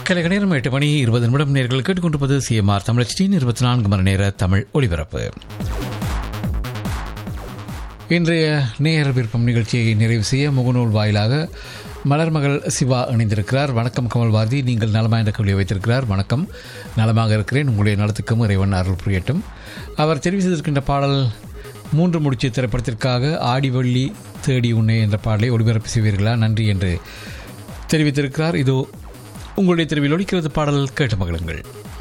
கலைக நேரம் எட்டு மணி இருபது நிமிடம் நேர்கள் கேட்டுக்கொண்டிருப்பது சிஎம்ஆர் தமிழச்சியின் இருபத்தி நான்கு மணி நேர தமிழ் ஒலிபரப்பு இன்றைய நேர விருப்பம் நிகழ்ச்சியை நிறைவு செய்ய முகநூல் வாயிலாக மலர்மகள் சிவா இணைந்திருக்கிறார் வணக்கம் கமல் பாரதி நீங்கள் நலமாக என்ற கவலையை வைத்திருக்கிறார் வணக்கம் நலமாக இருக்கிறேன் உங்களுடைய நலத்துக்கும் இறைவன் அருள் புரியட்டும் அவர் தெரிவு செய்திருக்கின்ற பாடல் மூன்று முடிச்சு திரைப்படத்திற்காக ஆடிவள்ளி தேடி உன்னை என்ற பாடலை ஒளிபரப்பு செய்வீர்களா நன்றி என்று தெரிவித்திருக்கிறார் இதோ உங்களுடைய தெருவில் ஒலிக்கிறது பாடல் கேட்டு மகிழுங்கள்